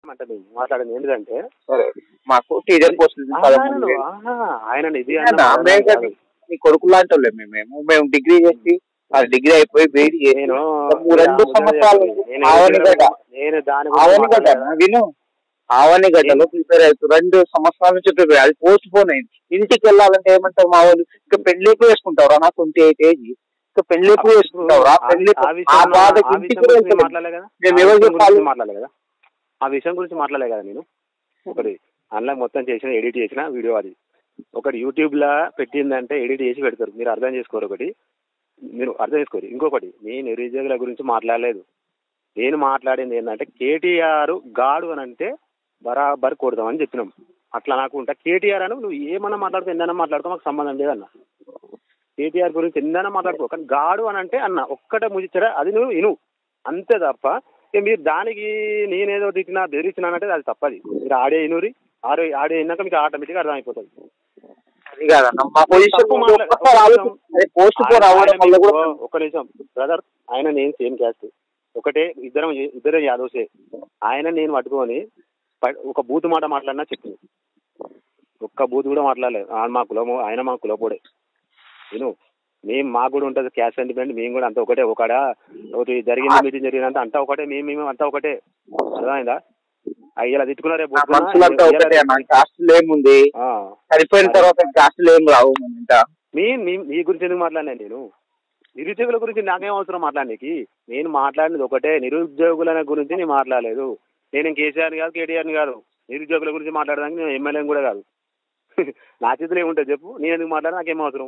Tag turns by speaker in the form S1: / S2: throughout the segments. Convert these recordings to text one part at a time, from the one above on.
S1: అంటే నేను మాట్లాడింది ఏంటంటే
S2: సరే మాకు టీచర్ పోస్ట్
S1: ఆయన ఆయన ఇది అన్న
S2: మేము కదా మీ కొడుకు లాంటి వాళ్ళే మేము మేము మేము డిగ్రీ చేసి ఆ డిగ్రీ అయిపోయి వేడి చేసి
S1: నేను
S2: రెండు సంవత్సరాలు
S1: నేను
S2: ఆవనిగడ్డ
S1: నేను దాని గురించి
S2: ఆవనిగడ్డ
S1: మాట్లాడలేదు.
S2: విను ఆవనిగడ్డలో ప్రిపేర్ అవుతారు రెండు సంవత్సరాల నుంచి ప్రిపేర్ అది పోస్ట్ పోన్ అయింది ఇంటికి వెళ్ళాలంటే ఏమంటారు మా వాళ్ళు ఇంకా పెళ్లి ఎక్కువ వేసుకుంటారు నా ట్వంటీ ఎయిట్ ఏజ్ ఇంకా పెళ్లి ఎక్కువ వేసుకుంటారు ఆ పెళ్లి
S1: ఆ
S2: ఆ
S1: విషయం
S2: బాధకి
S1: ఆ
S2: ఇంటికి
S1: విషయం గురించి
S2: వెళ్తారు
S1: మాట్లాడలే కదా
S2: మేము
S1: ఆ
S2: ఎవరు
S1: విషయం
S2: చెప్పాలి?
S1: గురించి మాట్లాడలే కదా ఆ విషయం గురించి మాట్లాడలే కదా నేను ఒకటి అందులో మొత్తం చేసిన ఎడిట్ చేసిన వీడియో అది ఒకటి యూట్యూబ్ లా పెట్టిందంటే ఎడిట్ చేసి పెడతారు మీరు అర్థం చేసుకోరు ఒకటి మీరు అర్థం చేసుకోరు ఇంకొకటి నేను నిరుద్యోగుల గురించి మాట్లాడలేదు నేను మాట్లాడింది ఏంటంటే కేటీఆర్ గాడు అని అంటే బరాబర్ కొడదామని చెప్పినాం అట్లా నాకు ఉంటా కేటీఆర్ అని నువ్వు ఏమన్నా మాట్లాడుకో ఎందైనా మాట్లాడుకో మాకు సంబంధం లేదన్న కేటీఆర్ గురించి ఎందైనా మాట్లాడుకో కానీ గాడు అని అంటే అన్న ఒక్కటే ముజిచ్చరా అది నువ్వు ఇను అంతే తప్ప ఇక మీరు దానికి నేనేదో తిట్టినా బెదిరించినానంటే అది తప్పది మీరు ఆడే ఇనురి ఆడే ఆడే అయినాక మీకు ఆటోమేటిక్గా అర్థమైపోతుంది
S2: అది కాదన్న మా పొజిషన్
S1: తప్పు మాట్లా-
S2: ఒక్కసారి ఆలోచించు. అది పోస్ట్ పోన్
S1: ఆయన-
S2: అవ్వడం
S1: ఆయన
S2: వల్ల కూడా
S1: మీకు ఒక్క నిమిషం బ్రదర్ ఆయన నేను సేమ్ క్యాస్ట్ ఒకటే ఇద్దరం ఇద్దరం యాదవ్సే ఆయన నేను పట్టుకొని ప- ఒక బూత్ మాట మాట్లాడినా చెప్పింది ఒక్క బూత్ కూడా మాట్లాడలేదు ఆయన మా కులము ఆయన మా కులపోడే నేను మేము మాకు కూడా ఉంటుంది క్యాష్ సెంటిమెంట్ మేము కూడా అంతా ఒకటే ఒకడ ఒకటి జరిగింది మీటింగ్ జరిగిందంటే అంతా ఒకటే మేము మేము అంతా ఒకటే అర్థమైందా అయ్యి ఇలా తిట్టుకున్నా రేపు
S2: నా
S1: పొద్దున
S2: మనుషులంతా ఒకటే అన్న కాస్టులు ఏముంది
S1: ఆ.
S2: చనిపోయిన తర్వాత కాస్టులు ఏం రావు మన ఇంట
S1: మీ మీ- మీ గురించి ఎందుకు మాట్లాడినా నేను నిరుద్యోగుల గురించి నాకేం అవసరం మాట్లాడడానికి నేను మాట్లాడినది ఒకటే నిరుద్యోగుల గురించి నేను మాట్లాడలేదు నేను కేసీఆర్ని కాదు కేటీఆర్ని కాదు నిరుద్యోగుల గురించి మాట్లాడడానికి నేను ఎమ్మెల్యేని కూడా కాదు నా చేతిలో ఏముంటుంది చెప్పు నేను ఎందుకు మాట్లాడినా నాకేం అవసరం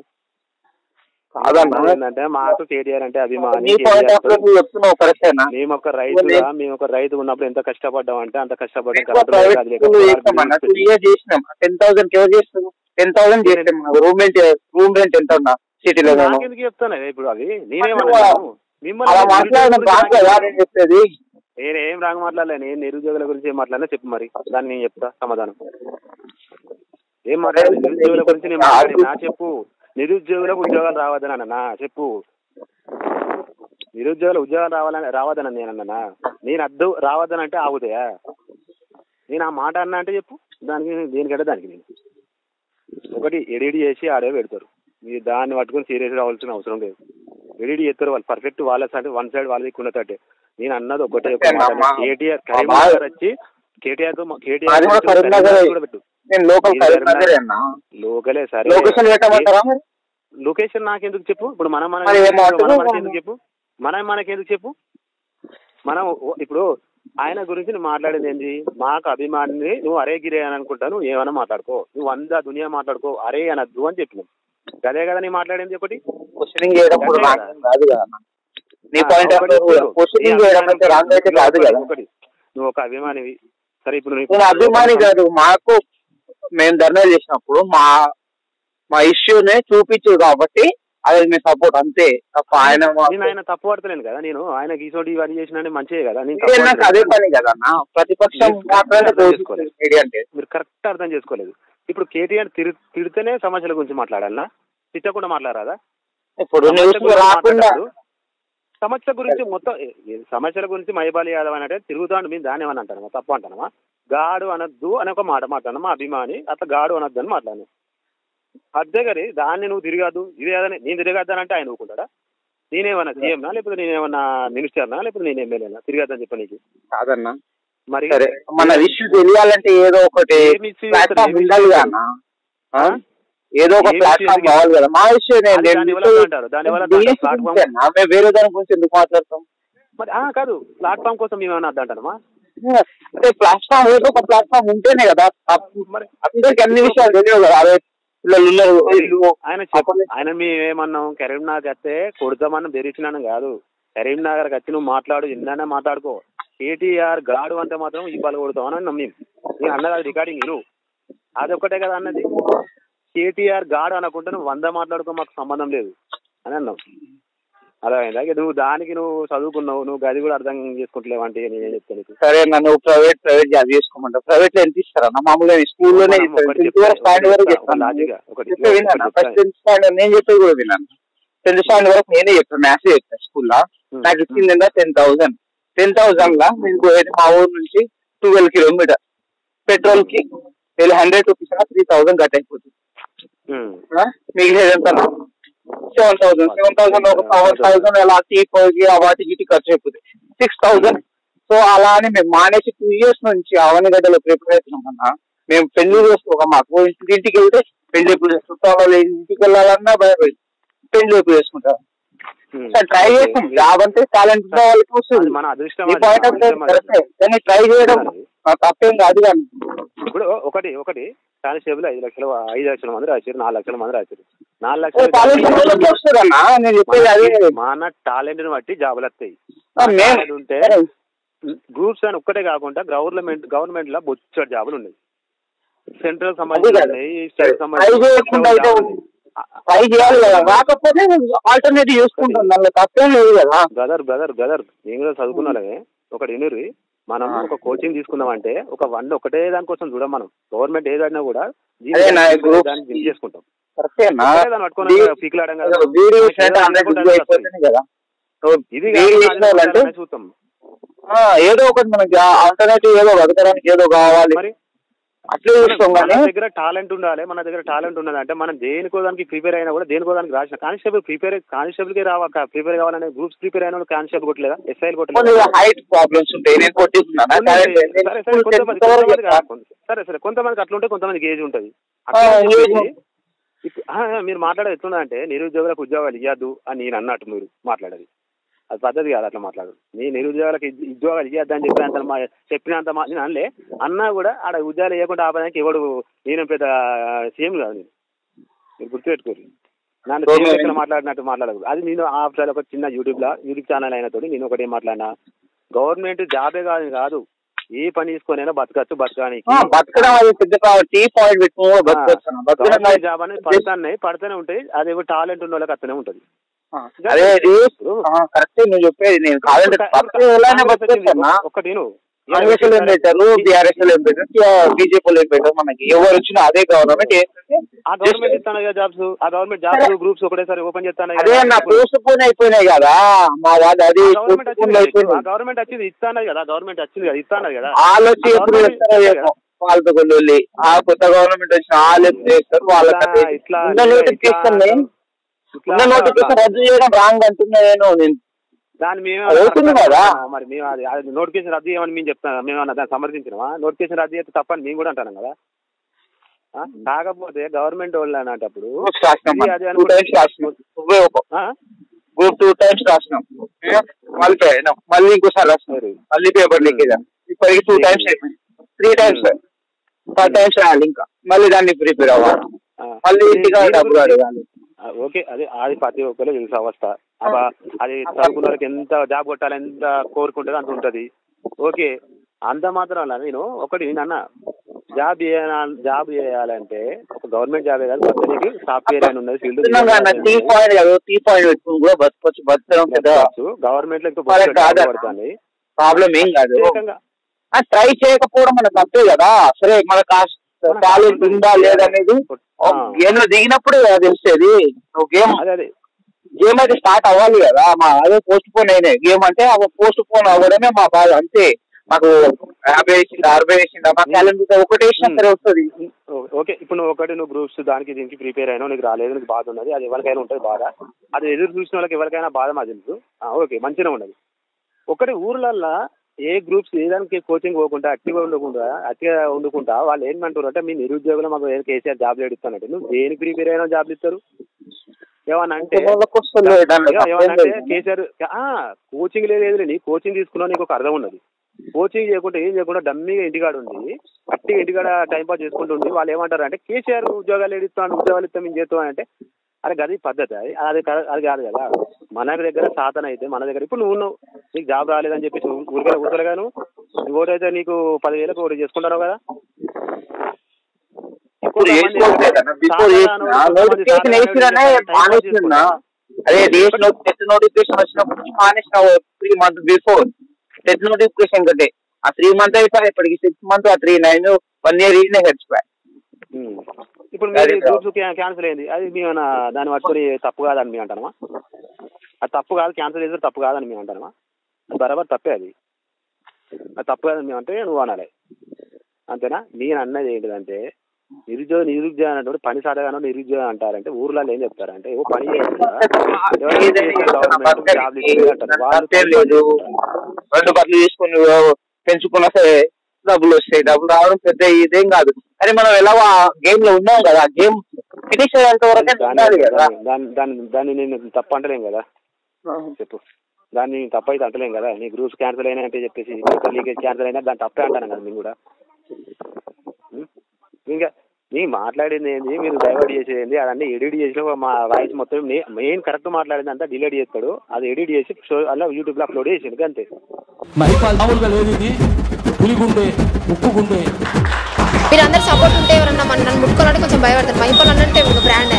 S2: కాదన్న
S1: ఏంటంటే మాకు కేటీఆర్ అంటే అభిమాని
S2: నీ పాయింట్ ఆఫ్
S1: కేటీఆర్
S2: వ్యూ నువ్వు చెప్తున్నావు కరెక్టేనా
S1: మేము ఒక రైతుగా మేము ఒక రైతు ఉన్నప్పుడు ఎంత కష్టపడ్డాం అంటే అంత కష్టపడ్డాం కరెంటు బిల్లు
S2: ప్రైవేట్
S1: అది లేక
S2: స్కూల్ చేస్తామన్న టూ ఇయర్స్ చేసినాం టెన్ థౌసండ్ ఎవరు చేస్తాం టెన్ థౌసండ్ చేస్తాం రూమ్ రెంట్ రూమ్ రెంట్ ఎంత ఉన్నా సిటీలో నేను
S1: నాకెందుకు చెప్తాను ఇప్పుడు అవి నేనేమన్నాను
S2: అలా మాట్లాడడం
S1: మిమ్మల్ని
S2: బాగా కదా నేను చెప్పేది
S1: నేను ఏం రాంగ్ మాట్లాడలే నేను నిరుద్యోగుల గురించి ఏం మాట్లాడినా చెప్పు మరి దాన్ని నేను చెప్తా సమాధానం ఏం మాట్లాడలేదు నిరుద్యోగుల గురించి నేను మాట్లాడినా చెప్పు నిరుద్యోగులకు ఉద్యోగాలు రావద్దని అన్నా చెప్పు నిరుద్యోగుల ఉద్యోగాలు రావాలని రావద్దని నేను అన్నానా నేను అద్దు రావద్దని అంటే ఆగుతాయా నేను ఆ మాట అన్నా అంటే చెప్పు దానికి దేనికంటే దానికి నేను ఒకటి ఎడిట్ చేసి ఆడే పెడతారు మీరు దాన్ని పట్టుకొని సీరియస్ కావాల్సిన అవసరం లేదు ఎడిట్ చేస్తారు వాళ్ళు పర్ఫెక్ట్ వాళ్ళ సైడ్ వన్ సైడ్ వాళ్ళ దిక్కు ఉన్నట్టే నేను అన్నది ఒకటే ఒక మాట
S2: అమ్మా.
S1: కేటీఆర్
S2: అమ్మా.
S1: కరీంనగర్ వచ్చి కేటీఆర్ తో
S2: అది
S1: కేటీఆర్
S2: కూడా కరీంనగర్
S1: కూడా పెట్టు
S2: నేను లోకల్ కరీంనగర్ అన్న
S1: లోకలే సరే
S2: లొకేషన్ పెట్టమంటారా మరి
S1: లొకేషన్ నాకెందుకు చెప్పు ఇప్పుడు మనం మన
S2: మరి ఏమో
S1: మనం
S2: అంటున్నావు?
S1: మనకి ఎందుకు చెప్పు మనం మనకి ఎందుకు చెప్పు మనం ఓ- ఇప్పుడు ఆయన గురించి నువ్వు మాట్లాడేది ఏంటి మాకు అభిమానిని నువ్వు అరే గిరే అని అనుకుంటా నువ్వు ఏమైనా మాట్లాడుకో నువ్వు వంద దునియా మాట్లాడుకో అరే అనద్దు అని చెప్పినావు అదే కదా నీ మాట్లాడేది ఒకటి
S2: క్వశ్చనింగ్ చేయడం కూడా
S1: అదే
S2: రాంగ్ కాదు కదా అన్న. నీ
S1: ఆ,
S2: పాయింట్ ఆఫ్
S1: ఒకటి
S2: వ్యూ
S1: చెప్పు.
S2: క్వశ్చనింగ్
S1: నీ
S2: చేయడం అయితే రాంగ్ అయితే కాదు కదా
S1: ఒకటి నువ్వు ఒక అభిమానివి సరే ఇప్పుడు నువ్వు
S2: నేను అభిమాని కాదు మాకు మేము ధర్నా చేసినప్పుడు మా మా ఇష్యూనే చూపించు కాబట్టి అది మీ సపోర్ట్ అంతే తప్ప ఆయన మా-
S1: నేను ఆయన తప్పు పడతలేను కదా నేను ఆయన గీసోటి ఇవన్నీ చేసిన మంచిదే కదా నేను
S2: ఇదే
S1: తప్పు
S2: నాకు
S1: పడతలేను.
S2: అదే పని కదా అన్న ప్రతిపక్షం
S1: మీరు
S2: మాట్లాడే
S1: అర్థం చేసుకోలేదు.
S2: మీడియా అంటే
S1: మీరు కరెక్ట్ అర్థం చేసుకోలేదు ఇప్పుడు కేటీఆర్ తిరు తిడితేనే సమస్యల గురించి మాట్లాడాలనా తిట్టకుండా మాట్లాడారా
S2: ఇప్పుడు
S1: సమస్య
S2: న్యూస్
S1: గురించి
S2: రాకుండా
S1: మాట్లాడద్దు. సమస్య గురించి మొత్తం ఏ- ఏ సమస్యల గురించి మైబాలి యాదవ్ అని అంటే తిరుగుతాడు మేము దాన్ని ఏమని అంటాను తప్పు అంటానమా గాడు అనొద్దు అని ఒక మాట మాట్లాడను మా అభిమాని అట్లా గాడు అనొద్దు అని మాట్లాడాను అంతే కానీ దాన్ని నువ్వు తిరగద్దు ఇది ఏదని నేను తిరగద్దానంటే ఆయన ఊరుకుంటాడా నేనేమన్నా సీఎంనా లేకపోతే నేనేమన్నా మినిస్టర్నా లేకపోతే నేను ఎమ్మెల్యేనా తిరగద్దని చెప్పి నీకు
S2: కాదన్నా
S1: మరి
S2: సరే మన ఇష్యూ తెలియాలంటే ఏదో ఒకటి
S1: ఏమి issue
S2: ప్లాట్ఫామ్
S1: ఏమి
S2: ఉండాలి
S1: issue?
S2: కదా అన్న. ఆ?
S1: ఆ?
S2: ఏదో ఒక
S1: ఏమి
S2: ప్లాట్ఫామ్
S1: issue?
S2: కావాలి కదా మా ఇష్యూ నేను
S1: అది దాని వల్ల అంటారు దాని వల్ల
S2: DSC
S1: ప్లాట్ఫామ్
S2: గురించి అన్నా. మేము వేరే దాని గురించి ఎందుకు మాట్లాడతాం
S1: మరి ఆ, కాదు ప్లాట్ఫామ్ కోసం మేము ఏమన్నా అద్దంటానమా
S2: అంటే ప్లాట్ఫామ్ ఏదో ఒక ప్లాట్ఫామ్ ఉంటేనే కదా
S1: మరి
S2: అందరికి అన్ని విషయాలు తెలియదు కదా అదే పిల్లలు ఉన్నారు వీళ్ళు
S1: ఆయన చెప్ప
S2: అప్పుడు-
S1: ఆయన మేమేమన్నాం కరీంనగర్ వస్తే కొడతామని బెదిరించినాను కాదు కరీంనగర్ వచ్చి నువ్వు మాట్లాడు ఎన్నైనా మాట్లాడుకో కేటీఆర్ గాడు అంటే మాత్రం ఈ పలు కొడతామని అన్నాం మేము నేను అన్నది అది రికార్డింగ్ నువ్వు అదొక్కటే కదా అన్నది కేటీఆర్ గాడు అనకుంటే నువ్వు వంద మాట్లాడుకో మాకు సంబంధం లేదు అని అన్నావు అర్థమైందా ఇక నువ్వు దానికి నువ్వు చదువుకున్నావు నువ్వు గది కూడా అర్థం చేసుకుంటలేవు అంటే ఇక నేనేం చెప్తాను నీకు
S2: సరే నన్ను ప్రైవేట్ ప్రైవేట్ జాబ్ చేసుకోమంటావు ప్రైవేట్ లో ఎంత ఇస్తారన్న మామూలుగా స్కూల్లోనే
S1: మనం ఒకటి
S2: టెన్త్ వరకు స్టాండ్ వరకు
S1: చెప్తా, ఒక
S2: చెప్తాను
S1: లాజిక్ గా, ఒకటి
S2: చెప్పే విన్నాను
S1: ఒకటి
S2: ఫస్ట్ టెన్త్ స్టాండర్డ్ నేను చెప్పేది కూడా విన్నాను టెన్త్ స్టాండర్డ్ వరకు నేనే చెప్తాను మ్యాథ్స్ చెప్తాను స్కూల్లో
S1: Hmm.
S2: నాకు ఇచ్చింది టెన్ థౌసండ్ టెన్ థౌసండ్ లా మీకు ఏది మా ఊరు నుంచి ట్వెల్వ్ కిలోమీటర్ పెట్రోల్ కి వీళ్ళు hundred rupees three thousand cut అయిపోతుంది
S1: ఉమ్.
S2: ఆ? మిగిలేదు ఎంత సెవెన్ థౌసండ్ సెవెన్ థౌసండ్ ఒక సెవెన్ థౌసండ్ అలా టీ పోయి ఆ వాటి గిటి ఖర్చు అయిపోతుంది సిక్స్ థౌసండ్ సో అలా అని మేము మానేసి టూ ఇయర్స్ నుంచి అవనిగడ్డలో ప్రిపేర్ అవుతున్నాం అన్న మేము పెళ్లి చేసుకోక మాకు ఇంటి- ఇంటికి వెళ్తే పెళ్లి ఎప్పుడు చేసుకుంటాం వాళ్ళు ఇంటికి వెళ్ళాలన్నా భయపడి పెళ్లి ఎప్పుడు చేసుకుంటాం
S1: ఉమ్.
S2: ట్రై చేస్తాం జాబ్ అంటే టాలెంట్ ఉన్న వాళ్ళకి వస్తుంది
S1: అది మన అదృష్టం
S2: ఈ
S1: అది,
S2: పాయింట్
S1: మన
S2: ఆఫ్ వ్యూ
S1: అదృష్టం అది.
S2: కరెక్టే కానీ ట్రై చేయడం
S1: అది.
S2: ఆ, తప్పేం కాదు కానీ
S1: ఇప్పుడు ఒకటి ఒకటి కానిస్టేబుల్ ఐదు లక్షలు ఐదు లక్షల మంది రాశారు నాలుగు లక్షల మంది రాశారు నాలుగు
S2: కాలేజ్
S1: లక్షలు
S2: వస్తుంది అన్న నేను చెప్పేది అదే
S1: మన టాలెంట్ ని బట్టి జాబులు వస్తాయి
S2: ఆ, మేము
S1: talent ఉంటే గ్రూప్స్ అని ఒక్కటే కాకుండా గవర్నమెంట్ గవర్నమెంట్ లో బొచ్చడు జాబులు ఉన్నాయి సెంట్రల్
S2: అది
S1: సంబంధించి
S2: కాదు.
S1: ఉన్నాయి స్టేట్
S2: ట్రై చేయకుండా అయితే ట్రై చేయాలి కదా రాకపోతే ఆల్టర్నేటివ్ చూసుకుంటాం దానిలో తప్పేం లేదు కదా
S1: బ్రదర్ బ్రదర్ బ్రదర్ నేను కూడా చదువుకున్నాలే ఒకటి వినుర్రి మనం
S2: ఆ.
S1: ఒక కోచింగ్ తీసుకుందాం అంటే ఒక వన్ ఒకటే దానికోసం చూడం మనం గవర్నమెంట్ ఏదైనా కూడా
S2: అదే నా groups.
S1: దాన్ని దింప్ చేసుకుంటాం
S2: కరెక్టేనా
S1: ఒకటే దాన్ని పట్టుకొని
S2: వీ-
S1: పీకిలాడడం
S2: అసలు
S1: కాదు.
S2: వీడియో
S1: మనకి
S2: చేసినట్టు
S1: ఏదో
S2: హండ్రెడ్
S1: అనుకుంటే
S2: డిగ్రీ
S1: అది వస్తుంది.
S2: అయిపోతుంది కదా సో
S1: ఇది
S2: వీడియో
S1: కాదు,
S2: చేసిన వాళ్ళంటే
S1: అది చూద్దాం
S2: ఆ, ఏదో ఒకటి మనకి ఆల్టర్నేటివ్ ఏదో బతకడానికి ఏదో కావాలి
S1: మరి
S2: అట్లే చూస్తాం
S1: మన
S2: కానీ
S1: దగ్గర టాలెంట్ ఉండాలి మన దగ్గర టాలెంట్ ఉన్నది అంటే మనం దేనికో దానికి ప్రిపేర్ అయినా కూడా దేనికో దానికి రాసిన కానిస్టేబుల్ ప్రిపేర్ కానిస్టేబుల్ కి రావా ప్రిపేర్ కావాలనే గ్రూప్స్ ప్రిపేర్ అయిన కానిస్టేబుల్ కొట్టలేదా ఎస్ఐలు
S2: కొన్ని
S1: కొట్టలేదా
S2: హైట్ ప్రాబ్లమ్స్ ఉంటాయి నేను కొట్టిస్తున్నాను
S1: కొన్ని
S2: talent
S1: ఉంటాయి.
S2: లేదు.
S1: సరే సరే
S2: Full
S1: కొంతమంది
S2: tenth వరకు
S1: కొంతమంది
S2: చెప్తా.
S1: కాదు. సరే సరే కొంతమందికి అట్లుంటే కొంతమందికి ఏజ్ ఉంటుంది
S2: ఆ, age.
S1: మీరు మాట్లాడేది ఎట్లున్నా అంటే నిరుద్యోగులకు ఉద్యోగాలు ఇవ్వద్దు అని నేను అన్నట్టు మీరు మాట్లాడేది అది పద్ధతి కాదు అట్లా మాట్లాడు నీ నిరుద్యోగాలకు ఇద్- ఉద్యోగాలు ఇవ్వద్దు అని చెప్పినంత మా చెప్పినంత మా నేను అనలే అన్నా కూడా ఆడ ఉద్యోగాలు ఇవ్వకుండా ఆపడానికి ఎవడు నేను పెద్ద సీఎం కాదు నేను మీరు గుర్తుపెట్టుకోరు నన్ను
S2: ఓకే.
S1: సీఎం లెక్కన మాట్లాడినట్టు మాట్లాడదు అది నేను ఆఫ్టర్ ఒక చిన్న యూట్యూబ్ లో యూట్యూబ్ ఛానల్ అయిన తోటి నేను ఒకటి మాట్లాడినా గవర్నమెంట్ జాబే కాదు కాదు ఏ పని తీసుకొనైనా బతకచ్చు బతకడానికి
S2: ఆ, బతకడం అది పెద్ద టీ పాయింట్ పెట్టుకుని బతకొచ్చాను బతకడం
S1: గవర్నమెంట్ జాబ్ అనేది పడుతున్నాయి పడుతూనే ఉంటాయి అది టాలెంట్ ఉన్న వాళ్ళకి అత్తనే ఉంటది
S2: ఆ, అదే అది కరెక్ట్ నువ్వు చెప్పేది నేను కాదంటే బతక ఎలానే బతకొచ్చా
S1: ఒకటి నువ్వు
S2: కాంగ్రెస్ ఏం పెట్టారు బీఆర్ఎస్ ఏం పెట్టారు బీజేపీలో ఏం పెట్టారు మనకి ఎవరు వచ్చినా అదే గవర్నమెంట్ ఏంటంటే
S1: ఆ గవర్నమెంట్ ఇస్తాను కదా జాబ్స్ ఆ గవర్నమెంట్ జాబ్స్ గ్రూప్స్ ఒకటేసారి ఓపెన్ చేస్తాను
S2: అదే నా పోస్ట్ పోన్ అయిపోయినాయి కదా మా వాళ్ళు అది
S1: గవర్నమెంట్
S2: పోస్ట్ పోన్
S1: వచ్చింది
S2: అయిపోయినాయి
S1: గవర్నమెంట్ వచ్చింది ఇస్తానది కదా గవర్నమెంట్ వచ్చింది కదా ఇస్తానది కదా
S2: వాళ్ళు వచ్చి ఎప్పుడు చేస్తారో ఏమో వాళ్ళతో కొల్లు ఆ కొత్త గవర్నమెంట్ వచ్చిన వాళ్ళు ఎప్పుడు చేస్తారు వాళ్ళకి
S1: ఇట్లా
S2: ఉన్న నోటిఫికేషన్
S1: ఇట్లా
S2: ఉన్న నోటిఫికేషన్ రద్దు చేయడం రాంగ్ అంటున్నా నేను నేను
S1: దాన్ని మేమే
S2: అవుతుంది కదా.
S1: మరి మేము అది అది నోటిఫికేషన్ రద్దు చేయమని మేము చెప్తాం మేము అన్న దాన్ని సమర్థించినామా నోటిఫికేషన్ రద్దు చేస్తే తప్పని మేము కూడా అంటాం కదా ఆ? కాకపోతే గవర్నమెంట్ వాళ్ళు అనేటప్పుడు
S2: గ్రూప్స్ రాసినాం
S1: ఇది అది
S2: టూ టైమ్స్ రాసినాం నువ్వే ఒక
S1: ఆ?
S2: గ్రూప్ టూ టైమ్స్ రాసినాం మళ్ళీ పోయినాం. మళ్ళీ ఇంకోసారి రాసినాం
S1: సరే.
S2: మళ్ళీ పేపర్ లీకేజ్ ఇప్పటికి టూ టైమ్స్ అయిపోయింది త్రీ టైమ్స్ ఫైవ్ టైమ్స్ రాయాలి ఇంకా మళ్ళీ దాన్ని ప్రిపేర్ అవ్వాలి
S1: ఆ.
S2: మళ్ళీ ఇంటికి
S1: దీని
S2: డబ్బులు
S1: గురించి-
S2: అడగాలి
S1: ఆ, ఓకే అదే అది ప్రతి ఒక్కరు తెలుసు అవస్థ అబ్బా, అది చదువుకున్న వాళ్ళకి ఎంత జాబ్ కొట్టాలి ఎంత కోరుకుంటుందో అంత ఉంటది ఓకే అంత మాత్రం అలా నేను ఒకటి అన్న జాబ్ చేయాల- జాబ్ చేయాలంటే ఒక గవర్నమెంట్ జాబే కాదు బతకడానికి సాఫ్ట్వేర్ అని ఉన్నది ఫీల్డ్
S2: టీ పాయింట్ కాదు టీ పాయింట్ పెట్టుకుని కూడా బతకొచ్చు బతకడం పెద్ద
S1: గవర్నమెంట్ లో ఇంకా
S2: వాళ్ళకి
S1: బతకడం
S2: కాదు.
S1: పడుతుంది
S2: ప్రాబ్లం ఏం కాదు
S1: ప్రత్యేకంగా
S2: ట్రై చేయకపోవడం మన తప్పే కదా సరే మన టాలెంట్ ఉందా లేదనేది
S1: ఆ.
S2: గేమ్ లో దిగినప్పుడే కదా తెలిసేది నువ్వు గేమ్
S1: అదే అదే
S2: గేమ్ అయితే స్టార్ట్ అవ్వాలి కదా మా అదే పోస్ట్ పోన్ అయినాయి గేమ్ అంటే పోస్ట్ పోన్ అవ్వడమే మా బాధ అంతే మాకు యాభై వేసింది అరవై వేసింది మా టాలెంట్ ఒకటి వేసినా సరే వస్తుంది
S1: ఓ- ఓకే ఇప్పుడు నువ్వు ఒకటి నువ్వు గ్రూప్స్ దానికి దీనికి ప్రిపేర్ అయినా నీకు రాలేదు నీకు బాధ ఉన్నది అది ఎవరికైనా ఉంటుంది బాధ అది ఎదురు చూసిన వాళ్ళకి ఎవరికైనా బాధ మాకు తెలుసు ఆ, ఓకే మంచిగా ఉన్నది ఒకటి ఊర్లల్లో ఏ గ్రూప్స్ ఏ దానికి కోచింగ్ పోకుండా యాక్టివ్గా ఉండకుండా యాక్టివ్గా ఉండకుండా వాళ్ళు ఏమంటారు అంటే మీ నిరుద్యోగులు మాకు ఏదో కేసీఆర్ జాబ్లు ఎడుస్తానంటే నువ్వు దేనికి ప్రిపేర్ అయినా జాబ్లు ఇస్తారు ఏమన్నా అంటే
S2: వాళ్ళకి వస్తుంది దాంట్లో
S1: ఏమన్నా
S2: తప్పేం
S1: అంటే
S2: లేదు.
S1: కేసీఆర్ ఆ, కోచింగ్ లేదు నీ కోచింగ్ తీసుకున్నా నీకు ఒక అర్థం ఉన్నది కోచింగ్ చేయకుండా ఏం చేయకుండా డమ్మీగా ఇంటికాడ ఉండి గట్టిగా ఇంటికాడ టైం పాస్ చేసుకుంటూ ఉండి వాళ్ళు ఏమంటారు అంటే కేసీఆర్ ఉద్యోగాలు ఏడిస్తాను ఉద్యోగాలు ఇస్తాం మేము చేస్తాం అంటే అరే గది పద్ధతి అది అది కా- అది కాదు కదా మన దగ్గర సాధన అయితే మన దగ్గర ఇప్పుడు నువ్వు ఉన్నావు నీకు జాబ్ రాలేదని చెప్పేసి ఊరికే కూర్చోలేగా నువ్వు ఇంకోటైతే నీకు పదివేలకు ఒకటి చేసుకుంటారు కదా
S2: ఇప్పుడు వేసుకోవట్లేదన్న బిఫోర్ చేసిన నోటిఫికేషన్ వేసిరనే మానేస్తున్నా అదే డేస్ టెట్ నోటిఫికేషన్ వచ్చినప్పుడు నుంచి మానేసిన three month before TET notification కంటే ఆ త్రీ మంత్ అయిపోయి ఇప్పటికి సిక్స్ మంత్ ఆ త్రీ నైన్ వన్ ఇయర్ ఈయనే గడిచిపోయా
S1: ఉమ్. ఇప్పుడు
S2: అది
S1: మీరు గ్రూప్స్ క్యాన్సిల్ అయింది అది మేము ఏమన్నా దాన్ని పట్టుకొని తప్పు కాదని మేము అంటామా అది తప్పు కాదు క్యాన్సిల్ చేస్తే తప్పు కాదని మేము అంటామా అది బరాబర్ తప్పే అది అది తప్పు కదా మేము అంటే నువ్వు అనాలి అంతేనా నేను అన్నది ఏంటిదంటే నిరుద్యోగ నిరుద్యోగం అన్నప్పుడు పని సాధగానో నిరుద్యోగం అంటారంటే ఊర్లలో ఏం చెప్తారంటే ఓ పని చేయకుండా ఎవరైనా
S2: ఏదైనా
S1: చేసే గవర్నమెంట్ జాబ్లు ఇచ్చింది అంటారు. వాళ్ళు
S2: అంతేం లేదు రెండు బట్టలు తీసుకుని పెంచుకున్నా సరే డబ్బులు వస్తాయి డబ్బులు రావడం పెద్ద ఇదేం కాదు కానీ మనం ఎలా గేమ్ లో ఉన్నాం కదా ఆ గేమ్ ఫినిష్ అయ్యేంత వరకే ఉండాలి కదా
S1: దాన్ని దాన్ని- దాన్ని దాన్ని నేను తప్పు అంటలేం కదా చెప్పు దాన్ని తప్పు అయితే అంటలేం కదా నీ గ్రూప్స్ క్యాన్సిల్ అయినా అంటే చెప్పేసి పేపర్ లీకేజ్ క్యాన్సిల్ అయినా దాన్ని తప్పే అంటాను కదా మేము కూడా ఉం? ఇంకా నీ మాట్లాడింది ఏంది మీరు డైవర్ట్ చేసేది ఏంది అదన్నీ ఎడిట్ చేసిన మా వాయిస్ మొత్తం మెయిన్ కరెక్ట్ మాట్లాడింది అంతా డిలీట్ చేస్తాడు అది ఎడిట్ చేసి షో అలా యూట్యూబ్లో అప్లోడ్ చేసిండు అంతే
S3: మైపాల్ మామూలుగా లేదు ఇది పులిగుండే ఉప్పుగుండే
S4: మీరు అందరు సపోర్ట్ ఉంటే ఎవరన్నా మన నన్ను ముట్టుకోవాలంటే కొంచెం భయపడతారు మైపాల్ అన్నట్టే ఒక బ్రాండ్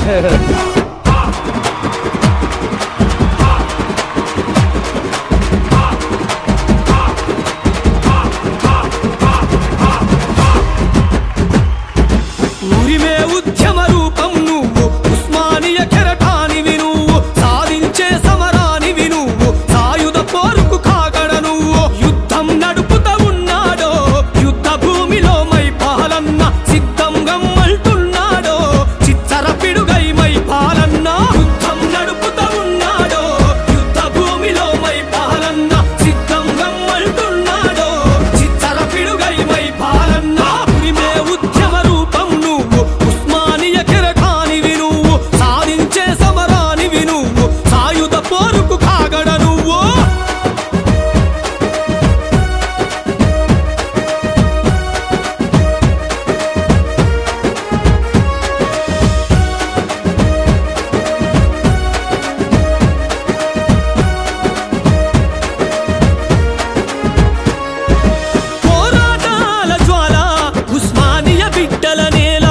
S5: ఊరిమే ఉద్యమ రూపం నువ్వు ఉస్మానియ కెరటానివి నువ్వు సాధించే సమరానివి నువ్వు సాయుధ పోరుకు కాగడ నువ్వు యుద్ధం నడుపుతా ఉన్నాడో యుద్ధ భూమిలో మై పాలన్న సిద్ధం గమ్మల్తున్నాడో చిచ్చర పిడుగై మై పాలన్న యుద్ధం నడుపుతా ఉన్నాడో యుద్ధ భూమిలో మై పాలన్న సిద్ధం గమ్మల్తున్నాడో చిచ్చర పిడుగై మై పాలన్న ఉరిమే ఉద్యమ రూపం నువ్వు ఉస్మానియ కెరటానివి నువ్వు సాధించే సమరానివి నువ్వు సాయుధ పోరుకు కాగడ నువ్వు పోరాటాల జ్వాల ఉస్మానియ బిడ్డల నేల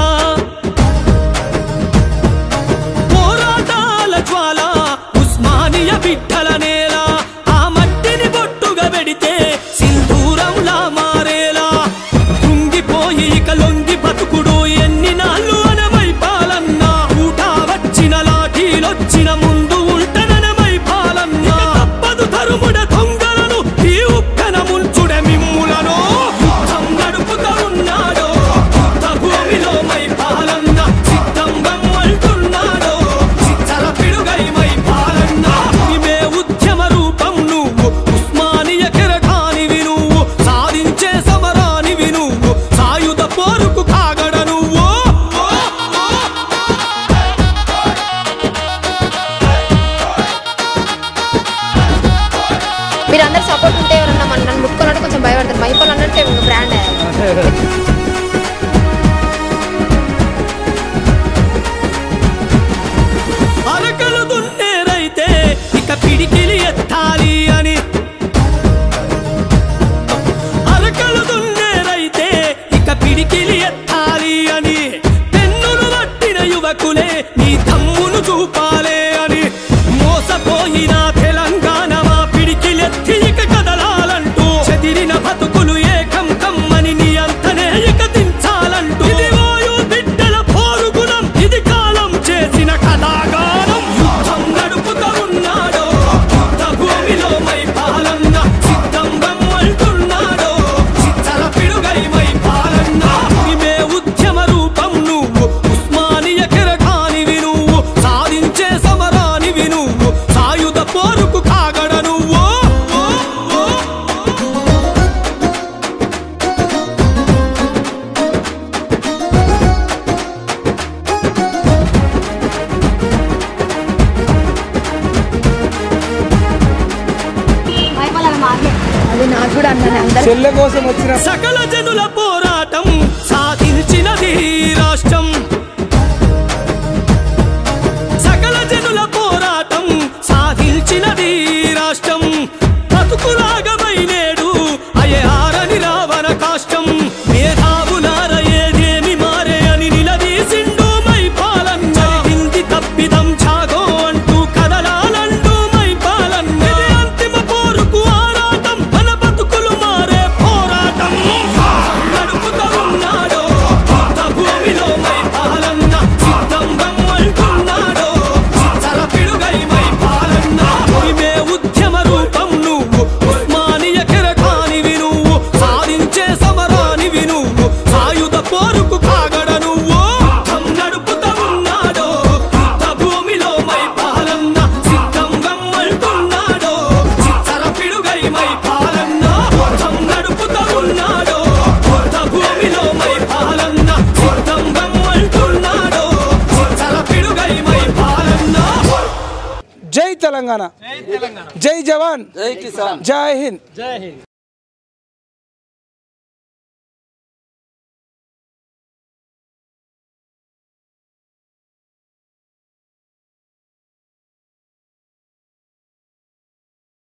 S5: పోరాటాల జ్వాల ఉస్మానియ బిడ్డల నేల ఆ మట్టిని బొట్టుగా పెడితే సింధూరంలా మారేలా కృంగిపోయి ఇక లొంగి బతుకుడు ఎన్ని నాళ్ళు అనమై పాలన్నా ఊట వచ్చిన లాఠీలొచ్చిన ముందు ఉంటననమై పాలన్నా తప్పదు తరుముడ దొంగలను ఈ ఉక్కన ముంచుడ మిమ్ములను యుద్ధం నడుపుతా ఉన్నాడో యుద్ధ భూమిలో మై పాలన్న సిద్ధం గమ్మల్తున్నాడో చిచ్చల పిడుగై మై పాలన్న ఇవే ఉద్యమ రూపం నువ్వు ఉస్మానియ కెరటానివి నువ్వు సాధించే సమరానివి నువ్వు సాయుధ పోరుకు కాగడ నువ్వు
S4: మీరు అందరు సపోర్ట్ ఉంటే ఎవరన్నా మన నన్ను ముట్టుకోవాలంటే కొంచెం భయపడతారు మైపాల్ అన్నట్టే ఒక బ్రాండ్
S5: అరకలు దున్నేరైతే ఇక పిడికిలి ఎత్తాలి అని అరకలు దున్నేరైతే ఇక పిడికిలి ఎత్తాలి అని పెన్నులు పట్టిన యువకులే నీ తమ్మును చూపాలే అని మోసపోయిన తెలంగాణ మా పిడికిలెత్తి ఇక కదలాలంటూ చెదిరిన బతుకులు ఏకం కమ్మని నీ అంతనే ఇక దించాలంటూ ఇది వాయు బిడ్డల పోరుగుణం ఇది కాలం చేసిన కథాగానం యుద్ధం నడుపుతా ఉన్నాడో యుద్ధ భూమిలో మై పాలన్న సిద్ధం గమ్మల్తున్నాడో చిచ్చల పిడుగై మై పాలన్న ఇవే ఉద్యమ రూపం నువ్వు ఉస్మానియ కెరటానివి నువ్వు సాధించే సమరానివి నువ్వు సాయుధ పోరుకు కాగడ నువ్వు
S4: అది నాకు కూడా అన్నాను అందరు
S3: చెల్లె కోసం వచ్చిన
S5: సకల జనుల పోరాటం సాధించినది ఈ రాష్ట్రం సకల జనుల పోరాటం సాధించినది ఈ రాష్ట్రం బతుకులాగమై నేడు అయే ఆరని రావణ కాష్టం మేధావులార ఏదేమి మారే అని నిలదీసిండు మై పాలన జరిగింది తప్పిదం చాగో అంటూ కదలాలంటూ మై పాలన ఇది అంతిమ పోరుకు ఆరాటం మన బతుకులు మారే పోరాటం నడుపుతా ఉన్నాడో యుద్ధ భూమిలో
S6: తెలంగాణ జై జవాన్ జై హింద్